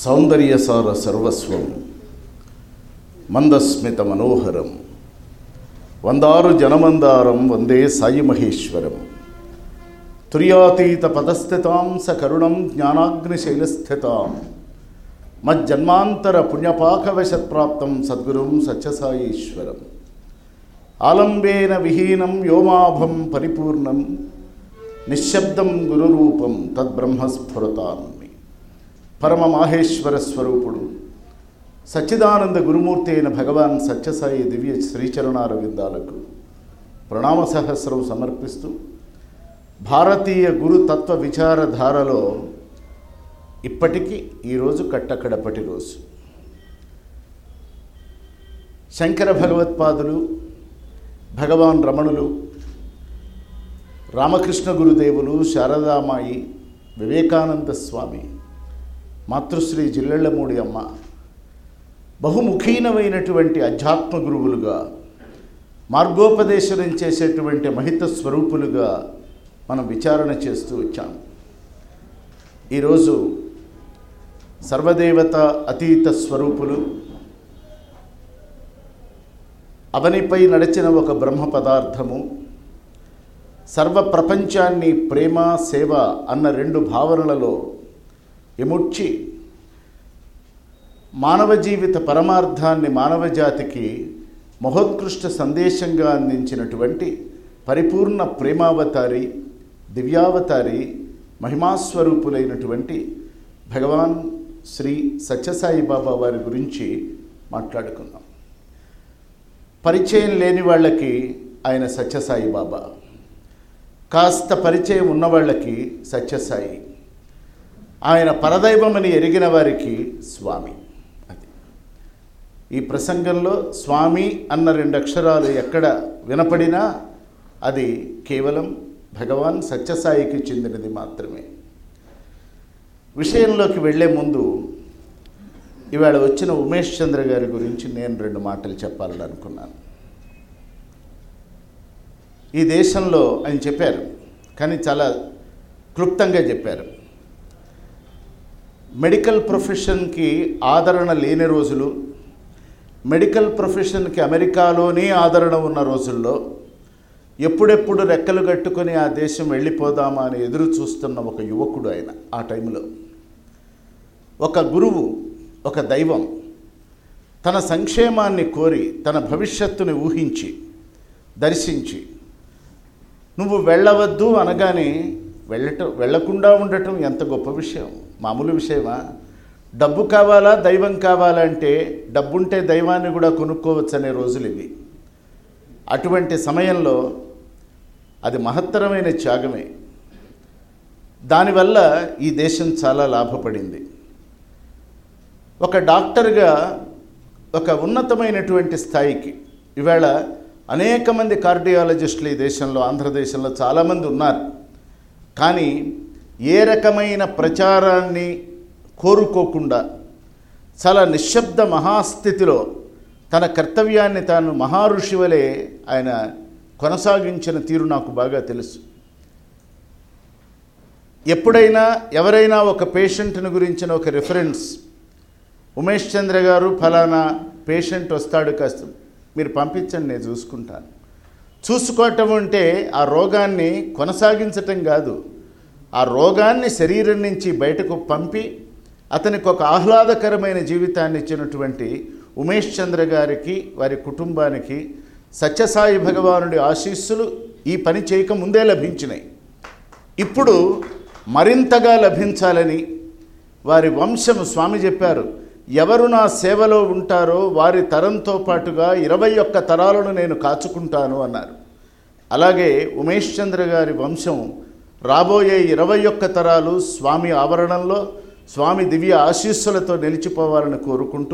సౌందర్యసార సర్వస్వం మందస్మిత మనోహరం వందారు జనమందారం వందే సాయి మహేశ్వరం తుర్యాతీత పదస్థితాం సకరుణం జ్ఞానాగ్నిశైలస్థితాం మజ్జన్మాంతర పుణ్యపాకవశత్ప్రాప్తం సద్గురుం సత్యసాయీశ్వరం ఆలంబేన విహీనం వ్యోమాభం పరిపూర్ణం నిశ్శబ్దం గురురూపం తద్బ్రహ్మస్ఫురతాన్మి పరమ మాహేశ్వర స్వరూపుడు సచ్చిదానంద గురుమూర్తి అయిన భగవాన్ సత్యసాయి దివ్య శ్రీచరణార విందాలకు ప్రణామ సహస్రం సమర్పిస్తూ భారతీయ గురు తత్వ విచారధారలో ఇప్పటికీ ఈరోజు కట్టకడపటి రోజు శంకర భగవత్పాదులు భగవాన్ రమణులు రామకృష్ణ గురుదేవులు శారదామాయి వివేకానంద స్వామి మాతృశ్రీ జిల్లెళ్ళమూడి అమ్మ బహుముఖీనమైనటువంటి అధ్యాత్మ గురువులుగా మార్గోపదేశనం చేసేటువంటి మహిత స్వరూపులుగా మనం విచారణ చేస్తూ వచ్చాం ఈరోజు సర్వదేవత అతీత స్వరూపులు అవనిపై నడిచిన ఒక బ్రహ్మ పదార్థము సర్వ ప్రపంచాన్ని ప్రేమ సేవ అన్న రెండు భావనలలో ఎముడ్చి మానవ జీవిత పరమార్థాన్ని మానవ జాతికి మహోత్కృష్ట సందేశంగా అందించినటువంటి పరిపూర్ణ ప్రేమావతారి దివ్యావతారి మహిమాస్వరూపులైనటువంటి భగవాన్ శ్రీ సత్యసాయి బాబా వారి గురించి మాట్లాడుకుందాం పరిచయం లేని వాళ్ళకి ఆయన సత్యసాయి బాబా కాస్త పరిచయం ఉన్న వాళ్ళకి సత్యసాయి ఆయన పరదైవమని ఎరిగిన వారికి స్వామి అది ఈ ప్రసంగంలో స్వామి అన్న రెండు అక్షరాలు ఎక్కడ వినపడినా అది కేవలం భగవాన్ సత్యసాయికి చెందినది మాత్రమే విషయంలోకి వెళ్ళే ముందు ఇవాళ వచ్చిన ఉమేష్ చంద్ర గారి గురించి నేను రెండు మాటలు చెప్పాలని అనుకున్నాను ఈ దేశంలో ఆయన చెప్పారు కానీ చాలా క్లుప్తంగా చెప్పారు మెడికల్ ప్రొఫెషన్కి ఆదరణ లేని రోజులు మెడికల్ ప్రొఫెషన్కి అమెరికాలోనే ఆదరణ ఉన్న రోజుల్లో ఎప్పుడెప్పుడు రెక్కలు కట్టుకొని ఆ దేశం వెళ్ళిపోదామా అని ఎదురు చూస్తున్న ఒక యువకుడు ఆయన ఆ టైంలో ఒక గురువు ఒక దైవం తన సంక్షేమాన్ని కోరి తన భవిష్యత్తుని ఊహించి దర్శించి నువ్వు వెళ్ళవద్దు అనగానే వెళ్ళటం వెళ్ళకుండా ఉండటం ఎంత గొప్ప విషయం మామూలు విషయమా డబ్బు కావాలా దైవం కావాలంటే డబ్బుంటే దైవాన్ని కూడా కొనుక్కోవచ్చు అనే రోజులు ఇవి అటువంటి సమయంలో అది మహత్తరమైన త్యాగమే దానివల్ల ఈ దేశం చాలా లాభపడింది ఒక డాక్టర్గా ఒక ఉన్నతమైనటువంటి స్థాయికి ఇవాళ అనేక మంది కార్డియాలజిస్టులు ఈ దేశంలో ఆంధ్రదేశంలో చాలామంది ఉన్నారు కానీ ఏ రకమైన ప్రచారాన్ని కోరుకోకుండా చాలా నిశ్శబ్ద మహాస్థితిలో తన కర్తవ్యాన్ని తాను మహారుషి వలె ఆయన కొనసాగించిన తీరు నాకు బాగా తెలుసు ఎప్పుడైనా ఎవరైనా ఒక పేషెంట్ని గురించిన ఒక రిఫరెన్స్ ఉమేష్ చంద్ర గారు ఫలానా పేషెంట్ వస్తాడు కాస్త మీరు పంపించండి నేను చూసుకుంటాను చూసుకోవటం అంటే ఆ రోగాన్ని కొనసాగించటం కాదు ఆ రోగాన్ని శరీరం నుంచి బయటకు పంపి అతనికి ఒక ఆహ్లాదకరమైన జీవితాన్ని ఇచ్చినటువంటి ఉమేష్ చంద్ర గారికి వారి కుటుంబానికి సత్యసాయి భగవానుడి ఆశీస్సులు ఈ పని చేయక ముందే లభించినాయి ఇప్పుడు మరింతగా లభించాలని వారి వంశం స్వామి చెప్పారు ఎవరు నా సేవలో ఉంటారో వారి తరంతో పాటుగా ఇరవై ఒక్క తరాలను నేను కాచుకుంటాను అన్నారు అలాగే ఉమేష్ చంద్ర గారి వంశం రాబోయే ఇరవై ఒక్క తరాలు స్వామి ఆవరణంలో స్వామి దివ్య ఆశీస్సులతో నిలిచిపోవాలని కోరుకుంటూ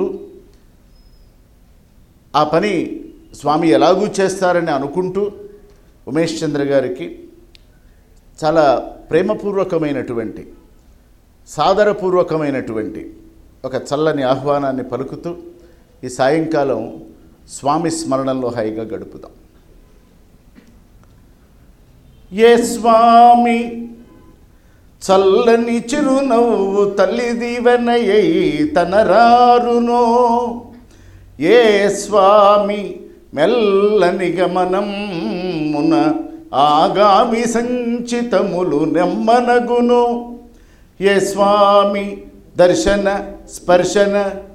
ఆ పని స్వామి ఎలాగూ చేస్తారని అనుకుంటూ ఉమేష్ చంద్ర గారికి చాలా ప్రేమపూర్వకమైనటువంటి సాదరపూర్వకమైనటువంటి ఒక చల్లని ఆహ్వానాన్ని పలుకుతూ ఈ సాయంకాలం స్వామి స్మరణంలో హాయిగా గడుపుదాం ఏ స్వామి చల్లని చిరునవ్వు తల్లి దీవెనయ్యి తనరారునో ఏ స్వామి మెల్లని గమనం మున ఆగామి సంచితములు నెమ్మనగును ఏ స్వామి దర్శన స్పర్శన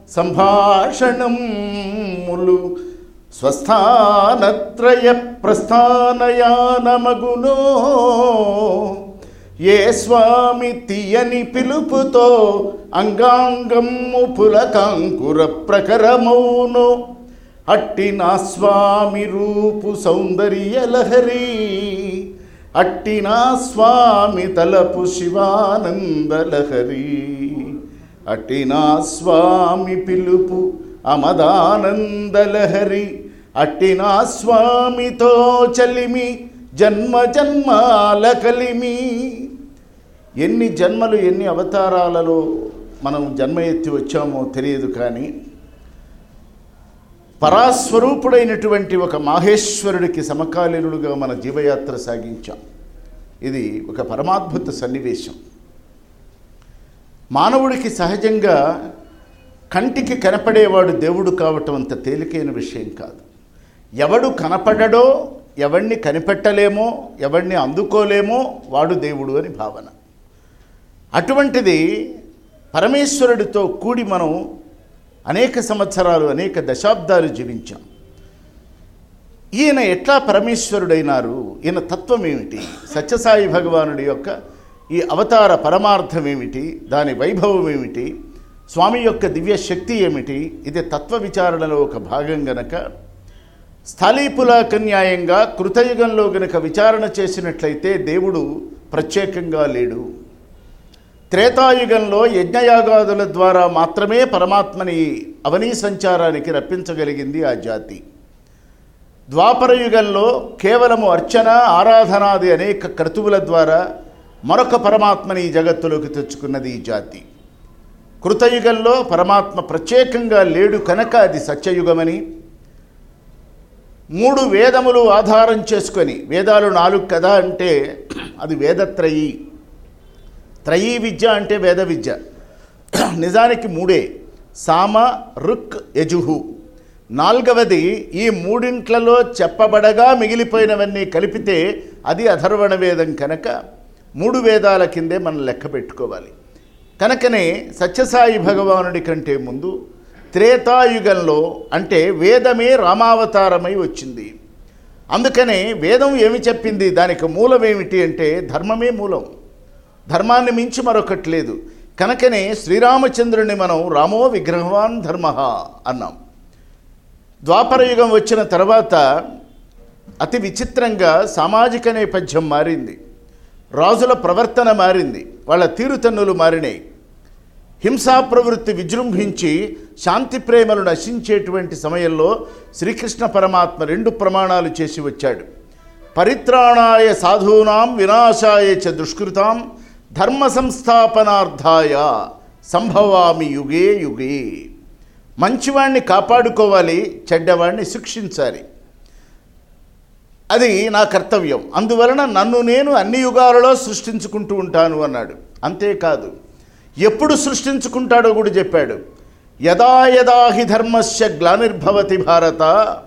సంభాషణములు స్వస్థానత్రయ ప్రస్థానయానమగునో ఏ స్వామి తీయని పిలుపుతో అంగాంగము పులకాంకుర ప్రకరమౌను అట్టి నా స్వామి రూపు సౌందర్య లహరి అట్టి నా స్వామి తలపు శివానంద లహరి అట్టి నా స్వామి పిలుపు అమదానంద లహరి అట్టి నా స్వామితో చలిమి జన్మ జన్మాల కలిమి ఎన్ని జన్మలు ఎన్ని అవతారాలలో మనం జన్మ ఎత్తి వచ్చామో తెలియదు కానీ పరాస్వరూపుడైనటువంటి ఒక మాహేశ్వరుడికి సమకాలీనుడుగా మన జీవయాత్ర సాగించాం ఇది ఒక పరమాద్భుత సన్నివేశం మానవుడికి సహజంగా కంటికి కనపడేవాడు దేవుడు కావటం అంత తేలికైన విషయం కాదు ఎవడు కనపడడో ఎవడిని కనిపెట్టలేమో ఎవడిని అందుకోలేమో వాడు దేవుడు అని భావన అటువంటిది పరమేశ్వరుడితో కూడి మనం అనేక సంవత్సరాలు అనేక దశాబ్దాలు జీవించాం ఈయన ఎట్లా పరమేశ్వరుడైనారు ఈయన తత్వం ఏమిటి సత్యసాయి భగవానుడి యొక్క ఈ అవతార పరమార్థం ఏమిటి దాని వైభవం ఏమిటి స్వామి యొక్క దివ్య శక్తి ఏమిటి ఇది తత్వ విచారణలో ఒక భాగం గనక స్థాళీపులాకన్యాయంగా కృతయుగంలో గనక విచారణ చేసినట్లయితే దేవుడు ప్రత్యేకంగా లేడు త్రేతాయుగంలో యజ్ఞయాగాదుల ద్వారా మాత్రమే పరమాత్మని అవనీ సంచారానికి రప్పించగలిగింది ఆ జాతి ద్వాపర యుగంలో కేవలము అర్చన ఆరాధనాది అనేక క్రతువుల ద్వారా మరొక పరమాత్మని ఈ జగత్తులోకి తెచ్చుకున్నది ఈ జాతి కృతయుగంలో పరమాత్మ ప్రత్యేకంగా లేడు కనుక అది సత్యయుగమని మూడు వేదములు ఆధారం చేసుకొని వేదాలు నాలుగు కదా అంటే అది వేదత్రయీ త్రయీ విద్య అంటే వేద విద్య నిజానికి మూడే సామ రుక్ యజుహు నాల్గవది ఈ మూడింట్లలో చెప్పబడగా మిగిలిపోయినవన్నీ కలిపితే అది అధర్వణ వేదం కనుక మూడు వేదాల కిందే మనం లెక్క పెట్టుకోవాలి కనుకనే సత్యసాయి భగవానుడి కంటే ముందు త్రేతాయుగంలో అంటే వేదమే రామావతారమై వచ్చింది అందుకనే వేదం ఏమి చెప్పింది దానికి మూలం ఏమిటి అంటే ధర్మమే మూలం ధర్మాన్ని మించి మరొకటి లేదు కనుకనే శ్రీరామచంద్రుని మనం రామో విగ్రహవాన్ ధర్మ అన్నాం ద్వాపరయుగం వచ్చిన తర్వాత అతి విచిత్రంగా సామాజిక నేపథ్యం మారింది రాజుల ప్రవర్తన మారింది వాళ్ళ తీరుతన్నులు మారినాయి హింసా ప్రవృత్తి విజృంభించి శాంతి ప్రేమలు నశించేటువంటి సమయంలో శ్రీకృష్ణ పరమాత్మ రెండు ప్రమాణాలు చేసి వచ్చాడు పరిత్రాణాయ సాధూనాం వినాశాయ చ దుష్కృతాం ధర్మ సంస్థాపనార్థాయ సంభవామి యుగే యుగే మంచివాణ్ణి కాపాడుకోవాలి చెడ్డవాణ్ణి శిక్షించాలి అది నా కర్తవ్యం అందువలన నన్ను నేను అన్ని యుగాలలో సృష్టించుకుంటూ ఉంటాను అన్నాడు అంతేకాదు ఎప్పుడు సృష్టించుకుంటాడో కూడా చెప్పాడు యదా యదా హి ధర్మస్య గ్లానిర్భవతి భారత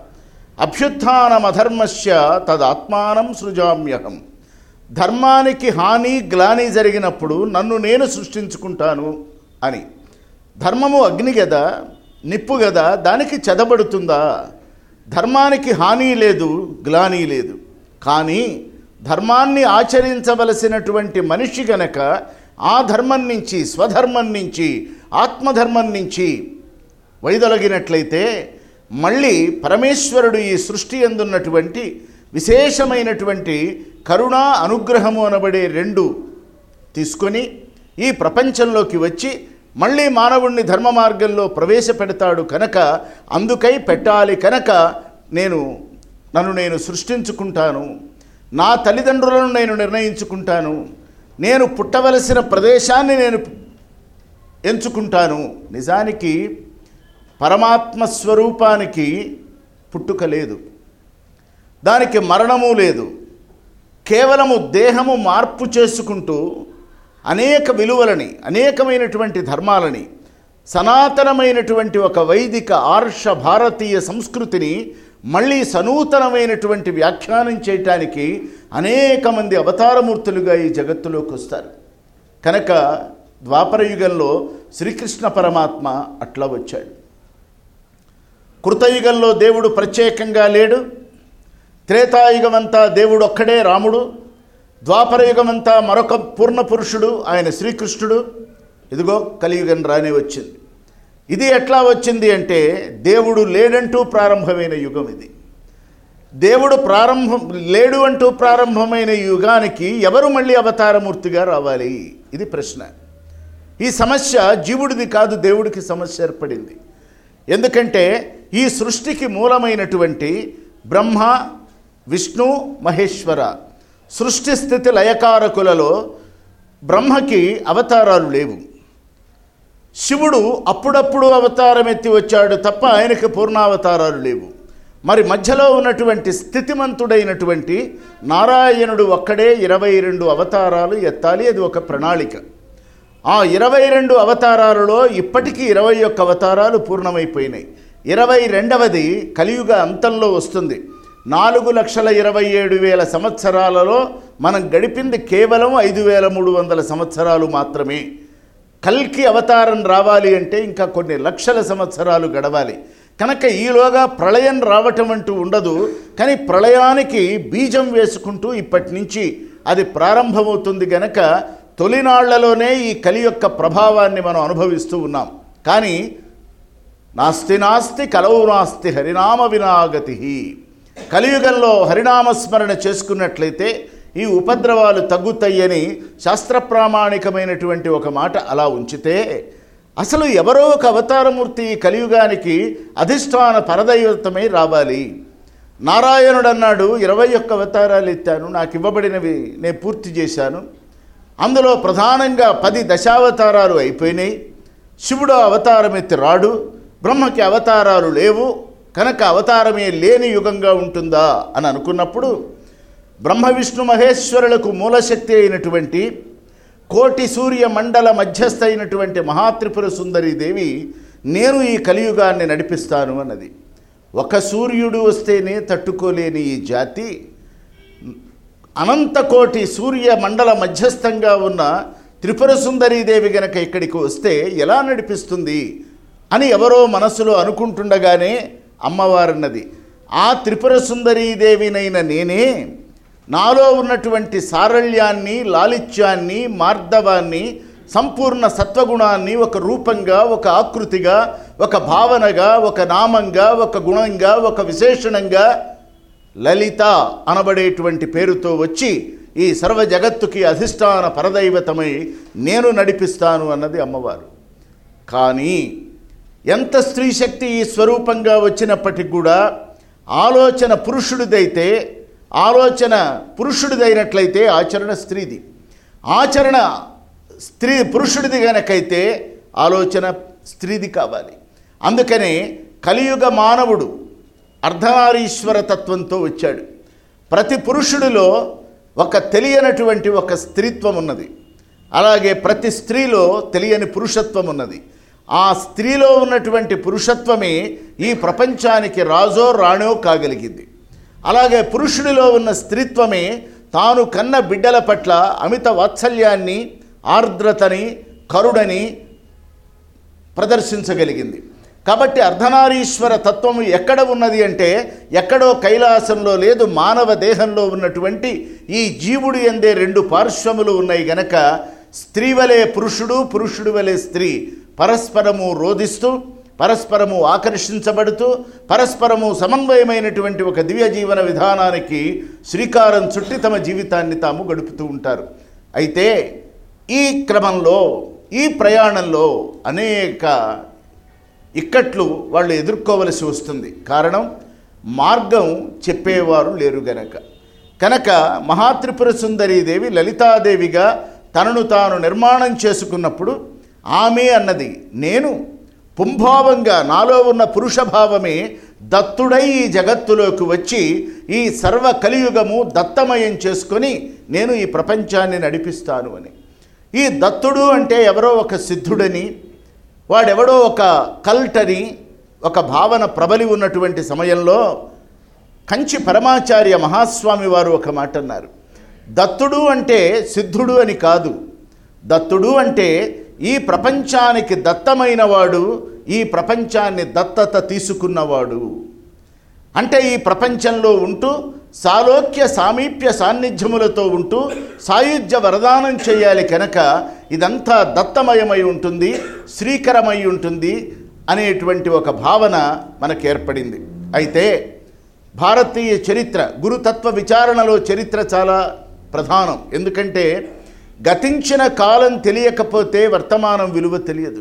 అభ్యుత్నమధర్మస్య తదాత్మానం సృజామ్యహం ధర్మానికి హాని గ్లాని జరిగినప్పుడు నన్ను నేను సృష్టించుకుంటాను అని ధర్మము అగ్ని గదా నిప్పు గదా దానికి చెదబడుతుందా ధర్మానికి హాని లేదు గ్లాని లేదు కానీ ధర్మాన్ని ఆచరించవలసినటువంటి మనిషి గనక ఆ ధర్మం నుంచి స్వధర్మం నుంచి ఆత్మధర్మం నుంచి వైదొలగినట్లయితే మళ్ళీ పరమేశ్వరుడు ఈ సృష్టి ఎందున్నటువంటి విశేషమైనటువంటి కరుణ అనుగ్రహము అనబడే రెండు తీసుకొని ఈ ప్రపంచంలోకి వచ్చి మళ్ళీ మానవుణ్ణి ధర్మ మార్గంలో ప్రవేశపెడతాడు కనుక అందుకై పెట్టాలి కనుక నేను నన్ను నేను సృష్టించుకుంటాను నా తల్లిదండ్రులను నేను నిర్ణయించుకుంటాను నేను పుట్టవలసిన ప్రదేశాన్ని నేను ఎంచుకుంటాను నిజానికి పరమాత్మ స్వరూపానికి పుట్టుక లేదు దానికి మరణము లేదు కేవలము దేహము మార్పు చేసుకుంటూ అనేక విలువలని అనేకమైనటువంటి ధర్మాలని సనాతనమైనటువంటి ఒక వైదిక ఆర్ష భారతీయ సంస్కృతిని మళ్ళీ సనూతనమైనటువంటి వ్యాఖ్యానం చేయటానికి అనేక మంది అవతారమూర్తులుగా ఈ జగత్తులోకి వస్తారు కనుక ద్వాపర యుగంలో శ్రీకృష్ణ పరమాత్మ అట్లా వచ్చాడు కృతయుగంలో దేవుడు ప్రత్యేకంగా లేడు త్రేతాయుగమంతా దేవుడు ఒక్కడే రాముడు ద్వాపరయుగమంతా మరొక పూర్ణ పురుషుడు ఆయన శ్రీకృష్ణుడు ఇదిగో కలియుగం రానే వచ్చింది ఇది ఎట్లా వచ్చింది అంటే దేవుడు లేడంటూ ప్రారంభమైన యుగం ఇది దేవుడు ప్రారంభం లేడు అంటూ ప్రారంభమైన ఈ యుగానికి ఎవరు మళ్ళీ అవతారమూర్తిగా రావాలి ఇది ప్రశ్న ఈ సమస్య జీవుడిది కాదు దేవుడికి సమస్య ఏర్పడింది ఎందుకంటే ఈ సృష్టికి మూలమైనటువంటి బ్రహ్మ విష్ణు మహేశ్వర సృష్టి స్థితి లయకారకులలో బ్రహ్మకి అవతారాలు లేవు శివుడు అప్పుడప్పుడు అవతారం ఎత్తి వచ్చాడు తప్ప ఆయనకి పూర్ణావతారాలు లేవు మరి మధ్యలో ఉన్నటువంటి స్థితిమంతుడైనటువంటి నారాయణుడు ఒక్కడే ఇరవై రెండు అవతారాలు ఎత్తాలి అది ఒక ప్రణాళిక ఆ ఇరవై రెండు అవతారాలలో ఇప్పటికీ ఇరవై ఒక్క అవతారాలు పూర్ణమైపోయినాయి ఇరవై రెండవది కలియుగ అంతంలో వస్తుంది నాలుగు లక్షల ఇరవై ఏడు వేల సంవత్సరాలలో మనం గడిపింది కేవలం ఐదు వేల మూడు వందల సంవత్సరాలు మాత్రమే కల్కి అవతారం రావాలి అంటే ఇంకా కొన్ని లక్షల సంవత్సరాలు గడవాలి కనుక ఈలోగా ప్రళయం రావటం అంటూ ఉండదు కానీ ప్రళయానికి బీజం వేసుకుంటూ ఇప్పటి నుంచి అది ప్రారంభమవుతుంది గనక తొలినాళ్లలోనే ఈ కలి యొక్క ప్రభావాన్ని మనం అనుభవిస్తూ ఉన్నాం కానీ నాస్తి నాస్తి కలవు నాస్తి హరినామ వినాగతి కలియుగంలో హరినామస్మరణ చేసుకున్నట్లయితే ఈ ఉపద్రవాలు తగ్గుతాయని శాస్త్ర ప్రామాణికమైనటువంటి ఒక మాట అలా ఉంచితే అసలు ఎవరో ఒక అవతారమూర్తి ఈ కలియుగానికి అధిష్టాన పరదైవతమై రావాలి నారాయణుడు అన్నాడు ఇరవై ఒక్క అవతారాలు ఎత్తాను నాకు ఇవ్వబడినవి నేను పూర్తి చేశాను అందులో ప్రధానంగా పది దశావతారాలు అయిపోయినాయి శివుడు అవతారం ఎత్తి రాడు బ్రహ్మకి అవతారాలు లేవు కనుక అవతారమే లేని యుగంగా ఉంటుందా అని అనుకున్నప్పుడు బ్రహ్మ విష్ణు మహేశ్వరులకు మూలశక్తి అయినటువంటి కోటి సూర్య మండల మధ్యస్థ అయినటువంటి మహాత్రిపుర సుందరి దేవి నేను ఈ కలియుగాన్ని నడిపిస్తాను అన్నది ఒక సూర్యుడు వస్తేనే తట్టుకోలేని ఈ జాతి అనంతకోటి సూర్య మండల మధ్యస్థంగా ఉన్న త్రిపుర సుందరీదేవి గనక ఇక్కడికి వస్తే ఎలా నడిపిస్తుంది అని ఎవరో మనసులో అనుకుంటుండగానే అమ్మవారన్నది ఆ త్రిపుర సుందరీదేవినైన నేనే నాలో ఉన్నటువంటి సారళ్యాన్ని లాలిత్యాన్ని మార్దవాన్ని సంపూర్ణ సత్వగుణాన్ని ఒక రూపంగా ఒక ఆకృతిగా ఒక భావనగా ఒక నామంగా ఒక గుణంగా ఒక విశేషణంగా లలిత అనబడేటువంటి పేరుతో వచ్చి ఈ సర్వ జగత్తుకి అధిష్టాన పరదైవతమై నేను నడిపిస్తాను అన్నది అమ్మవారు కానీ ఎంత స్త్రీ శక్తి ఈ స్వరూపంగా వచ్చినప్పటికి కూడా ఆలోచన పురుషుడిదైతే ఆలోచన పురుషుడిదైనట్లయితే ఆచరణ స్త్రీది ఆచరణ స్త్రీ పురుషుడిది గనకైతే ఆలోచన స్త్రీది కావాలి అందుకనే కలియుగ మానవుడు అర్ధనారీశ్వర తత్వంతో వచ్చాడు ప్రతి పురుషుడిలో ఒక తెలియనటువంటి ఒక స్త్రీత్వం ఉన్నది అలాగే ప్రతి స్త్రీలో తెలియని పురుషత్వం ఉన్నది ఆ స్త్రీలో ఉన్నటువంటి పురుషత్వమే ఈ ప్రపంచానికి రాజో రాణో కాగలిగింది అలాగే పురుషుడిలో ఉన్న స్త్రీత్వమే తాను కన్న బిడ్డల పట్ల అమిత వాత్సల్యాన్ని ఆర్ద్రతని కరుణని ప్రదర్శించగలిగింది కాబట్టి అర్ధనారీశ్వర తత్వము ఎక్కడ ఉన్నది అంటే ఎక్కడో కైలాసంలో లేదు మానవ దేహంలో ఉన్నటువంటి ఈ జీవుడు ఎందే రెండు పార్శ్వములు ఉన్నాయి గనక స్త్రీ వలె పురుషుడు పురుషుడు వలె స్త్రీ పరస్పరము రోధిస్తూ పరస్పరము ఆకర్షించబడుతూ పరస్పరము సమన్వయమైనటువంటి ఒక దివ్య జీవన విధానానికి శ్రీకారం చుట్టి తమ జీవితాన్ని తాము గడుపుతూ ఉంటారు అయితే ఈ క్రమంలో ఈ ప్రయాణంలో అనేక ఇక్కట్లు వాళ్ళు ఎదుర్కోవలసి వస్తుంది కారణం మార్గం చెప్పేవారు లేరు గనక కనుక మహాత్రిపుర సుందరీదేవి లలితాదేవిగా తనను తాను నిర్మాణం చేసుకున్నప్పుడు ఆమె అన్నది నేను పుంభావంగా నాలో ఉన్న పురుషభావమే దత్తుడై ఈ జగత్తులోకి వచ్చి ఈ సర్వ కలియుగము దత్తమయం చేసుకొని నేను ఈ ప్రపంచాన్ని నడిపిస్తాను అని ఈ దత్తుడు అంటే ఎవరో ఒక సిద్ధుడని వాడెవడో ఒక కల్ట్ అని ఒక భావన ప్రబలి ఉన్నటువంటి సమయంలో కంచి పరమాచార్య మహాస్వామి వారు ఒక మాట అన్నారు దత్తుడు అంటే సిద్ధుడు అని కాదు దత్తుడు అంటే ఈ ప్రపంచానికి దత్తమైన వాడు ఈ ప్రపంచాన్ని దత్తత తీసుకున్నవాడు అంటే ఈ ప్రపంచంలో ఉంటూ సాలోక్య సామీప్య సాన్నిధ్యములతో ఉంటూ సాయుధ్య వరదానం చేయాలి కనుక ఇదంతా దత్తమయమై ఉంటుంది శ్రీకరమై ఉంటుంది అనేటువంటి ఒక భావన మనకు ఏర్పడింది అయితే భారతీయ చరిత్ర గురుతత్వ విచారణలో చరిత్ర చాలా ప్రధానం ఎందుకంటే గతించిన కాలం తెలియకపోతే వర్తమానం విలువ తెలియదు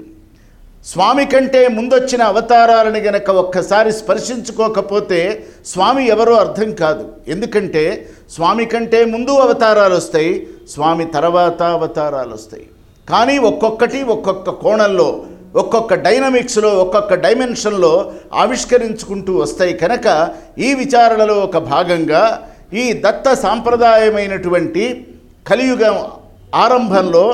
స్వామి కంటే ముందొచ్చిన అవతారాలని గనక ఒక్కసారి స్పర్శించుకోకపోతే స్వామి ఎవరో అర్థం కాదు ఎందుకంటే స్వామి కంటే ముందు అవతారాలు వస్తాయి స్వామి తర్వాత అవతారాలు వస్తాయి కానీ ఒక్కొక్కటి ఒక్కొక్క కోణంలో ఒక్కొక్క డైనమిక్స్లో ఒక్కొక్క డైమెన్షన్లో ఆవిష్కరించుకుంటూ వస్తాయి కనుక ఈ విచారణలో ఒక భాగంగా ఈ దత్త సాంప్రదాయమైనటువంటి కలియుగం ఆరంభంలో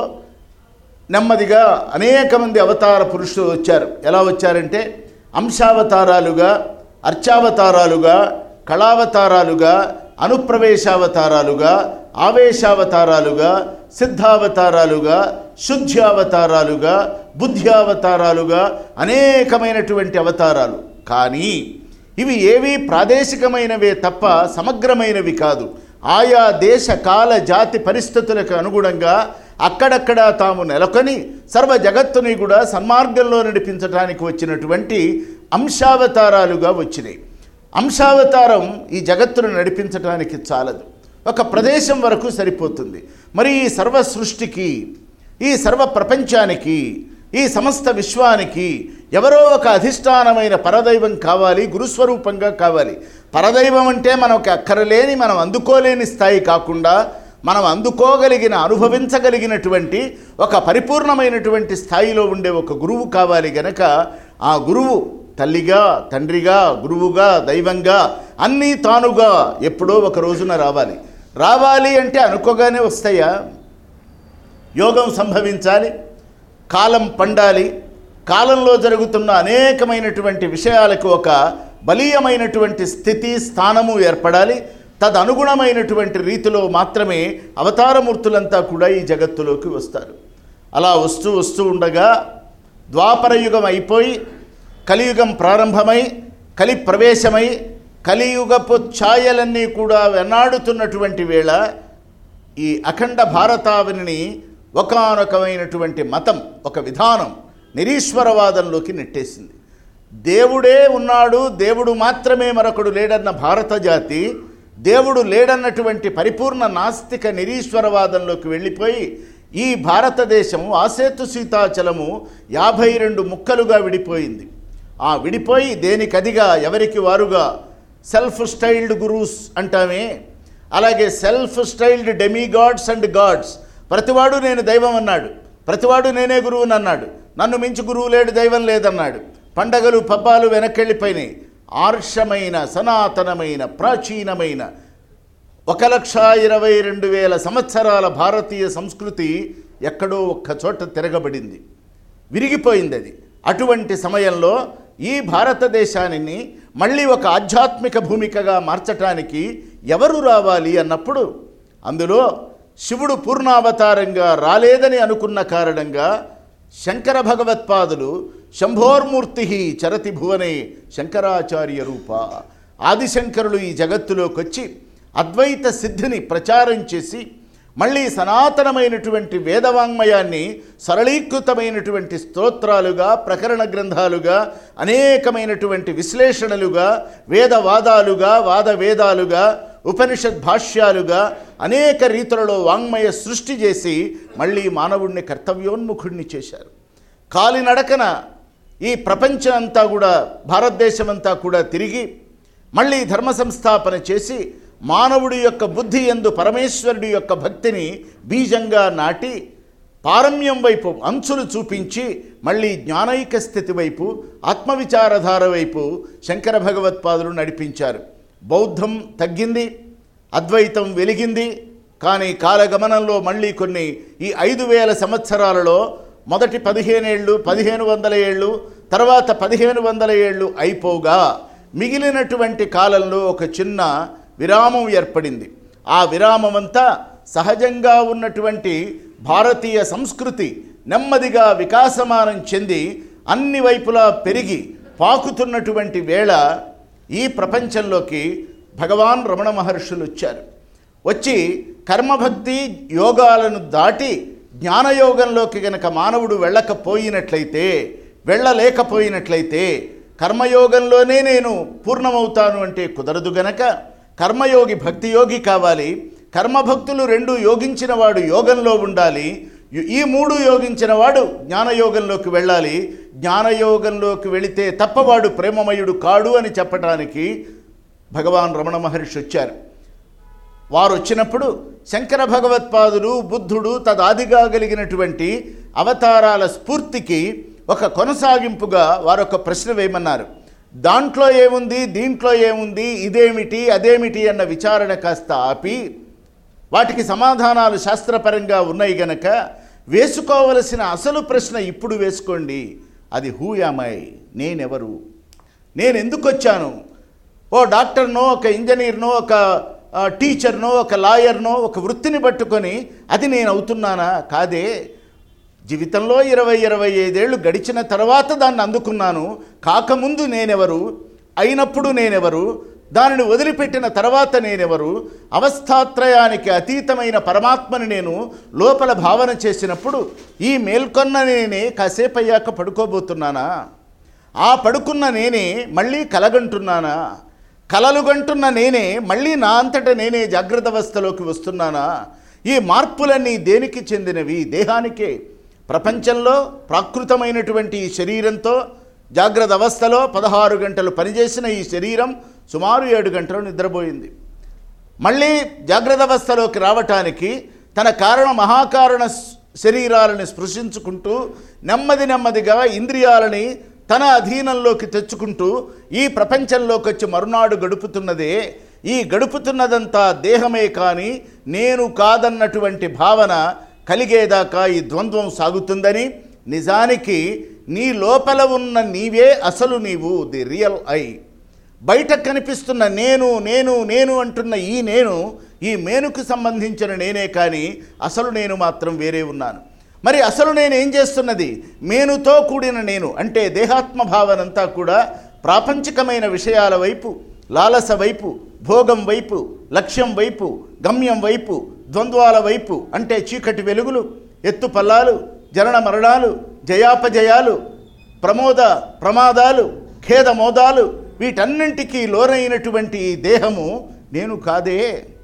నెమ్మదిగా అనేక మంది అవతార పురుషులు వచ్చారు ఎలా వచ్చారంటే అంశావతారాలుగా అర్చావతారాలుగా కళావతారాలుగా అనుప్రవేశావతారాలుగా ఆవేశావతారాలుగా సిద్ధావతారాలుగా శుద్ధ్యావతారాలుగా బుద్ధ్యావతారాలుగా అనేకమైనటువంటి అవతారాలు కానీ ఇవి ఏవి ప్రాదేశికమైనవే తప్ప సమగ్రమైనవి కాదు ఆయా దేశ కాల జాతి పరిస్థితులకు అనుగుణంగా అక్కడక్కడ తాము నెలకొని సర్వ జగత్తుని కూడా సన్మార్గంలో నడిపించడానికి వచ్చినటువంటి అంశావతారాలుగా వచ్చినాయి అంశావతారం ఈ జగత్తును నడిపించడానికి చాలదు ఒక ప్రదేశం వరకు సరిపోతుంది మరి ఈ సర్వ సృష్టికి ఈ సర్వ ప్రపంచానికి ఈ సమస్త విశ్వానికి ఎవరో ఒక అధిష్టానమైన పరదైవం కావాలి గురుస్వరూపంగా కావాలి పరదైవం అంటే మనకు అక్కరలేని మనం అందుకోలేని స్థాయి కాకుండా మనం అందుకోగలిగిన అనుభవించగలిగినటువంటి ఒక పరిపూర్ణమైనటువంటి స్థాయిలో ఉండే ఒక గురువు కావాలి గనక ఆ గురువు తల్లిగా తండ్రిగా గురువుగా దైవంగా అన్నీ తానుగా ఎప్పుడో ఒక రోజున రావాలి రావాలి అంటే అనుకోగానే వస్తాయా యోగం సంభవించాలి కాలం పండాలి కాలంలో జరుగుతున్న అనేకమైనటువంటి విషయాలకు ఒక బలీయమైనటువంటి స్థితి స్థానము ఏర్పడాలి తదనుగుణమైనటువంటి రీతిలో మాత్రమే అవతారమూర్తులంతా కూడా ఈ జగత్తులోకి వస్తారు అలా వస్తూ వస్తూ ఉండగా ద్వాపరయుగం అయిపోయి కలియుగం ప్రారంభమై కలి ప్రవేశమై కలియుగపు ఛాయలన్నీ కూడా వెన్నాడుతున్నటువంటి వేళ ఈ అఖండ భారతావనిని ఒకనొకమైనటువంటి మతం ఒక విధానం నిరీశ్వరవాదంలోకి నెట్టేసింది దేవుడే ఉన్నాడు దేవుడు మాత్రమే మరొకడు లేడన్న భారత జాతి దేవుడు లేడన్నటువంటి పరిపూర్ణ నాస్తిక నిరీశ్వరవాదంలోకి వెళ్ళిపోయి ఈ భారతదేశము ఆసేతు సీతాచలము యాభై రెండు ముక్కలుగా విడిపోయింది ఆ విడిపోయి దేనికదిగా ఎవరికి వారుగా సెల్ఫ్ స్టైల్డ్ గురూస్ అంటామే అలాగే self styled demigods and gods ప్రతివాడు నేను దైవం అన్నాడు ప్రతివాడు నేనే గురువుని అన్నాడు నన్ను మించి గురువు లేడు దైవం లేదన్నాడు పండగలు పబ్బాలు వెనక్కెళ్ళిపోయినాయి ఆర్షమైన సనాతనమైన ప్రాచీనమైన ఒక లక్ష ఇరవై రెండు వేల సంవత్సరాల భారతీయ సంస్కృతి ఎక్కడో ఒక్క చోట తిరగబడింది విరిగిపోయింది అది అటువంటి సమయంలో ఈ భారతదేశాన్ని మళ్ళీ ఒక ఆధ్యాత్మిక భూమికగా మార్చటానికి ఎవరు రావాలి అన్నప్పుడు అందులో శివుడు పూర్ణావతారంగా రాలేదని అనుకున్న కారణంగా శంకర భగవత్పాదులు శంభోర్మూర్తి చరతి భువనే శంకరాచార్య రూప ఆదిశంకరులు ఈ జగత్తులోకి వచ్చి అద్వైత సిద్ధిని ప్రచారం చేసి మళ్ళీ సనాతనమైనటువంటి వేదవాంగ్మయాన్ని సరళీకృతమైనటువంటి స్తోత్రాలుగా ప్రకరణ గ్రంథాలుగా అనేకమైనటువంటి విశ్లేషణలుగా వేదవాదాలుగా వాద వేదాలుగా ఉపనిషద్ భాష్యాలుగా అనేక రీతులలో వాంగ్మయ సృష్టి చేసి మళ్ళీ మానవుణ్ణి కర్తవ్యోన్ముఖుణ్ణి చేశారు కాలినడకన ఈ ప్రపంచం అంతా కూడా భారతదేశం అంతా కూడా తిరిగి మళ్ళీ ధర్మ సంస్థాపన చేసి మానవుడి యొక్క బుద్ధి ఎందు పరమేశ్వరుడి యొక్క భక్తిని బీజంగా నాటి పారమ్యం వైపు అంచులు చూపించి మళ్ళీ జ్ఞానైక స్థితి వైపు ఆత్మవిచారధార వైపు శంకర భగవత్పాదులు నడిపించారు బౌద్ధం తగ్గింది అద్వైతం వెలిగింది కానీ కాలగమనంలో మళ్ళీ కొన్ని ఈ ఐదు వేల సంవత్సరాలలో మొదటి పదిహేనేళ్ళు పదిహేను వందల ఏళ్ళు తర్వాత పదిహేను వందల ఏళ్ళు అయిపోగా మిగిలినటువంటి కాలంలో ఒక చిన్న విరామం ఏర్పడింది ఆ విరామం అంతా సహజంగా ఉన్నటువంటి భారతీయ సంస్కృతి నెమ్మదిగా వికాసమానం చెంది అన్ని వైపులా పెరిగి పాకుతున్నటువంటి వేళ ఈ ప్రపంచంలోకి భగవాన్ రమణ మహర్షులు వచ్చారు వచ్చి కర్మభక్తి యోగాలను దాటి జ్ఞానయోగంలోకి గనక మానవుడు వెళ్ళకపోయినట్లయితే వెళ్ళలేకపోయినట్లయితే కర్మయోగంలోనే నేను పూర్ణమవుతాను అంటే కుదరదు గనక కర్మయోగి భక్తి యోగి కావాలి కర్మభక్తులు రెండు యోగించిన వాడు యోగంలో ఉండాలి ఈ మూడు యోగించిన వాడు జ్ఞానయోగంలోకి వెళ్ళాలి జ్ఞానయోగంలోకి వెళితే తప్పవాడు ప్రేమమయుడు కాడు అని చెప్పడానికి భగవాన్ రమణ మహర్షి వచ్చారు వారు వచ్చినప్పుడు శంకర భగవత్పాదులు బుద్ధుడు తదాదిగా కలిగినటువంటి అవతారాల స్ఫూర్తికి ఒక కొనసాగింపుగా వారు ఒక ప్రశ్న వేయమన్నారు దాంట్లో ఏముంది దీంట్లో ఏముంది ఇదేమిటి అదేమిటి అన్న విచారణ కాస్త ఆపి వాటికి సమాధానాలు శాస్త్రపరంగా ఉన్నాయి గనక వేసుకోవలసిన అసలు ప్రశ్న ఇప్పుడు వేసుకోండి అది హూ యామై నేనెవరు నేను ఎందుకు వచ్చాను ఓ డాక్టర్నో ఒక ఇంజనీర్నో ఒక ఆ, టీచర్నో ఒక లాయర్నో ఒక వృత్తిని పట్టుకొని అది నేను అవుతున్నానా కాదే జీవితంలో ఇరవై ఇరవై ఐదేళ్ళు గడిచిన తర్వాత దాన్ని అందుకున్నాను కాకముందు నేనెవరు అయినప్పుడు నేనెవరు దానిని వదిలిపెట్టిన తర్వాత నేనెవరు అవస్థాత్రయానికి అతీతమైన పరమాత్మని నేను లోపల భావన చేసినప్పుడు ఈ మేల్కొన్న నేనే కాసేపు అయ్యాక పడుకోబోతున్నానా ఆ పడుకున్న నేనే మళ్ళీ కలగంటున్నానా కలలుగంటున్న నేనే మళ్ళీ నా అంతట నేనే జాగ్రత్త అవస్థలోకి వస్తున్నానా ఈ మార్పులన్నీ దేనికి చెందినవి దేహానికే ప్రపంచంలో ప్రాకృతమైనటువంటి ఈ శరీరంతో జాగ్రత్త అవస్థలో పదహారు గంటలు పనిచేసిన ఈ శరీరం సుమారు ఏడు గంటలు నిద్రపోయింది మళ్ళీ జాగ్రత్త అవస్థలోకి రావటానికి తన కారణ మహాకారణ స్- శరీరాలని స్పృశించుకుంటూ నెమ్మది నెమ్మదిగా ఇంద్రియాలని తన అధీనంలోకి తెచ్చుకుంటూ ఈ ప్రపంచంలోకి వచ్చి మరునాడు గడుపుతున్నదే ఈ గడుపుతున్నదంతా దేహమే కానీ నేను కాదన్నటువంటి భావన కలిగేదాకా ఈ ద్వంద్వం సాగుతుందని నిజానికి నీ లోపల ఉన్న నీవే అసలు నీవు ది రియల్ ఐ బయట కనిపిస్తున్న నేను నేను నేను అంటున్న ఈ నేను ఈ మేనుకు సంబంధించిన నేనే కానీ అసలు నేను మాత్రం వేరే ఉన్నాను మరి అసలు నేను ఏం చేస్తున్నది మేనుతో కూడిన నేను అంటే దేహాత్మ భావనంతా కూడా ప్రాపంచికమైన విషయాల వైపు లాలస వైపు భోగం వైపు లక్ష్యం వైపు గమ్యం వైపు ద్వంద్వాల వైపు అంటే చీకటి వెలుగులు ఎత్తు పల్లాలు జనన మరణాలు జయాపజయాలు ప్రమోద ప్రమాదాలు ఖేదమోదాలు వీటన్నింటికీ లోనైనటువంటి ఈ దేహము నేను కాదే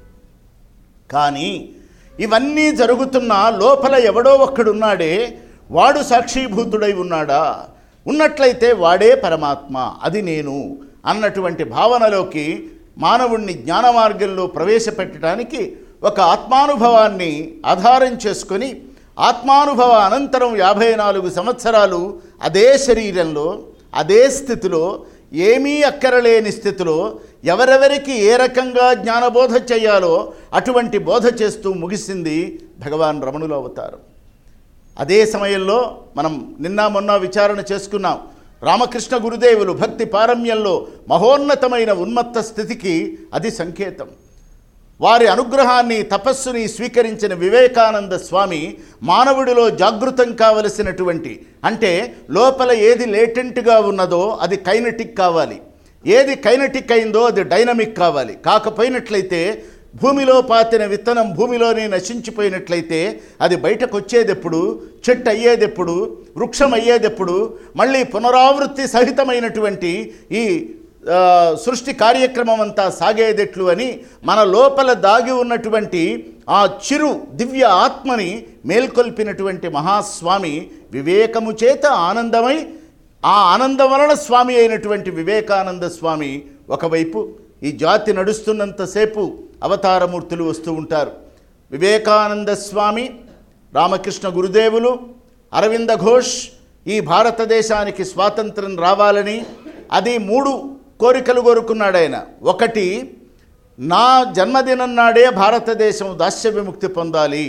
కానీ ఇవన్నీ జరుగుతున్న లోపల ఎవడో ఒక్కడున్నాడే వాడు సాక్షీభూతుడై ఉన్నాడా ఉన్నట్లయితే వాడే పరమాత్మ అది నేను అన్నటువంటి భావనలోకి మానవుణ్ణి జ్ఞాన మార్గంలో ప్రవేశపెట్టడానికి ఒక ఆత్మానుభవాన్ని ఆధారం చేసుకొని ఆత్మానుభవ అనంతరం యాభై నాలుగు సంవత్సరాలు అదే శరీరంలో అదే స్థితిలో ఏమీ అక్కరలేని స్థితిలో ఎవరెవరికి ఏ రకంగా జ్ఞానబోధ చేయాలో అటువంటి బోధ చేస్తూ ముగిసింది భగవాన్ రమణుల అవతారం అదే సమయంలో మనం నిన్న మొన్న విచారణ చేసుకున్నాం రామకృష్ణ గురుదేవులు భక్తి పారమ్యంలో మహోన్నతమైన ఉన్మత్త స్థితికి అది సంకేతం వారి అనుగ్రహాన్ని తపస్సుని స్వీకరించిన వివేకానంద స్వామి మానవుడిలో జాగృతం కావలసినటువంటి అంటే లోపల ఏది లేటెంట్గా ఉన్నదో అది కైనటిక్ కావాలి ఏది కైనటిక్ అయిందో అది డైనమిక్ కావాలి కాకపోయినట్లయితే భూమిలో పాతిన విత్తనం భూమిలోనే నశించిపోయినట్లయితే అది బయటకు వచ్చేదెప్పుడు చెట్టు అయ్యేదెప్పుడు వృక్షం అయ్యేదెప్పుడు మళ్ళీ పునరావృత్తి సహితమైనటువంటి ఈ ఆ, సృష్టి కార్యక్రమం అంతా సాగేదెట్లు అని మన లోపల దాగి ఉన్నటువంటి ఆ చిరు దివ్య ఆత్మని మేల్కొల్పినటువంటి మహాస్వామి వివేకము చేత ఆనందమై ఆ ఆనందం వలన స్వామి అయినటువంటి వివేకానంద స్వామి ఒకవైపు ఈ జాతి నడుస్తున్నంతసేపు అవతారమూర్తులు వస్తూ ఉంటారు వివేకానంద స్వామి రామకృష్ణ గురుదేవులు అరవింద ఘోష్ ఈ భారతదేశానికి స్వాతంత్రం రావాలని అది మూడు కోరికలు కోరుకున్నాడు ఆయన ఒకటి నా జన్మదినం నాడే భారతదేశం దాస్య విముక్తి పొందాలి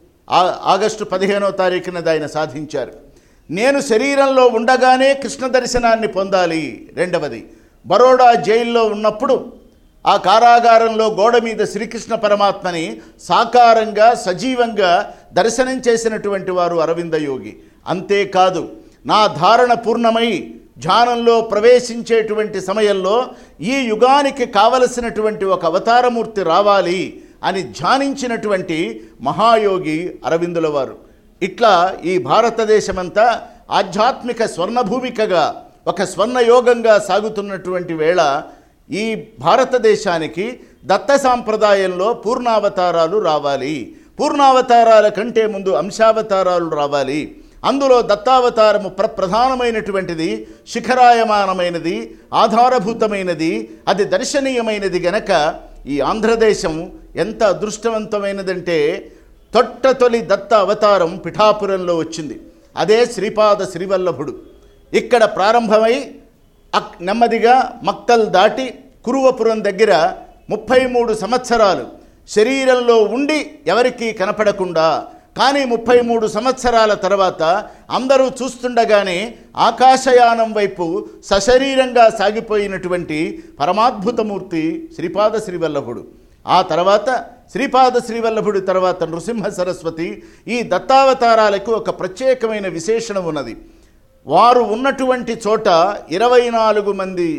ఆ- ఆగస్టు పదిహేనో తారీఖున ఆయన సాధించారు నేను శరీరంలో ఉండగానే కృష్ణ దర్శనాన్ని పొందాలి రెండవది బరోడా జైల్లో ఉన్నప్పుడు ఆ కారాగారంలో గోడ మీద శ్రీకృష్ణ పరమాత్మని సాకారంగా సజీవంగా దర్శనం చేసినటువంటి వారు అరవింద యోగి అంతేకాదు నా ధారణ పూర్ణమై ధ్యానంలో ప్రవేశించేటువంటి సమయంలో ఈ యుగానికి కావలసినటువంటి ఒక అవతారమూర్తి రావాలి అని ధ్యానించినటువంటి మహాయోగి అరవిందుల వారు ఇట్లా ఈ భారతదేశమంతా ఆధ్యాత్మిక స్వర్ణభూమికగా ఒక స్వర్ణయోగంగా సాగుతున్నటువంటి వేళ ఈ భారతదేశానికి దత్త సాంప్రదాయంలో పూర్ణావతారాలు రావాలి పూర్ణావతారాల కంటే ముందు అంశావతారాలు రావాలి అందులో దత్తావతారము ప్రప్రధానమైనటువంటిది శిఖరాయమానమైనది ఆధారభూతమైనది అది దర్శనీయమైనది గనక ఈ ఆంధ్రదేశం ఎంత అదృష్టవంతమైనదంటే తొట్ట తొలి దత్త అవతారం పిఠాపురంలో వచ్చింది అదే శ్రీపాద శ్రీవల్లభుడు ఇక్కడ ప్రారంభమై అక్ నెమ్మదిగా మక్తల్ దాటి కురువపురం దగ్గర ముప్పై మూడు సంవత్సరాలు శరీరంలో ఉండి ఎవరికీ కనపడకుండా కానీ ముప్పై మూడు సంవత్సరాల తర్వాత అందరూ చూస్తుండగానే ఆకాశయానం వైపు సశరీరంగా సాగిపోయినటువంటి పరమాద్భుతమూర్తి శ్రీపాద శ్రీవల్లభుడు ఆ తర్వాత శ్రీపాద శ్రీవల్లభుడి తర్వాత నృసింహ సరస్వతి ఈ దత్తావతారాలకు ఒక ప్రత్యేకమైన విశేషణం ఉన్నది వారు ఉన్నటువంటి చోట ఇరవై నాలుగు మంది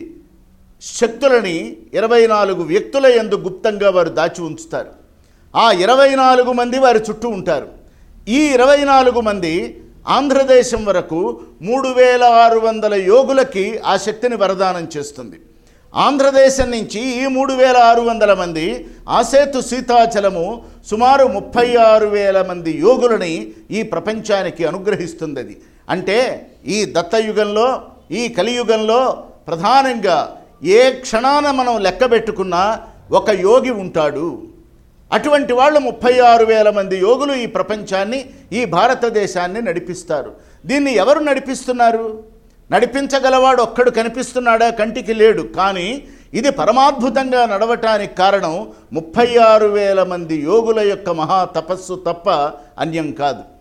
శక్తులని ఇరవై నాలుగు వ్యక్తుల ఎందు గుప్తంగా వారు దాచి ఉంచుతారు ఆ ఇరవై నాలుగు మంది వారి చుట్టూ ఉంటారు ఈ ఇరవై నాలుగు మంది ఆంధ్రదేశం వరకు మూడు వేల ఆరు వందల యోగులకి ఆ శక్తిని వరదానం చేస్తుంది ఆంధ్రదేశం నుంచి ఈ మూడు వేల ఆరు వందల మంది ఆసేతు సీతాచలము సుమారు ముప్పై ఆరు వేల మంది యోగులని ఈ ప్రపంచానికి అనుగ్రహిస్తుంది అది అంటే ఈ దత్తయుగంలో ఈ కలియుగంలో ప్రధానంగా ఏ క్షణాన మనం లెక్క పెట్టుకున్నా ఒక యోగి ఉంటాడు అటువంటి వాళ్ళు ముప్పై ఆరు వేల మంది యోగులు ఈ ప్రపంచాన్ని ఈ భారతదేశాన్ని నడిపిస్తారు దీన్ని ఎవరు నడిపిస్తున్నారు నడిపించగలవాడు ఒక్కడు కనిపిస్తున్నాడా కంటికి లేడు కానీ ఇది పరమాద్భుతంగా నడవటానికి కారణం ముప్పై ఆరు వేల మంది యోగుల యొక్క మహా తపస్సు తప్ప అన్యం కాదు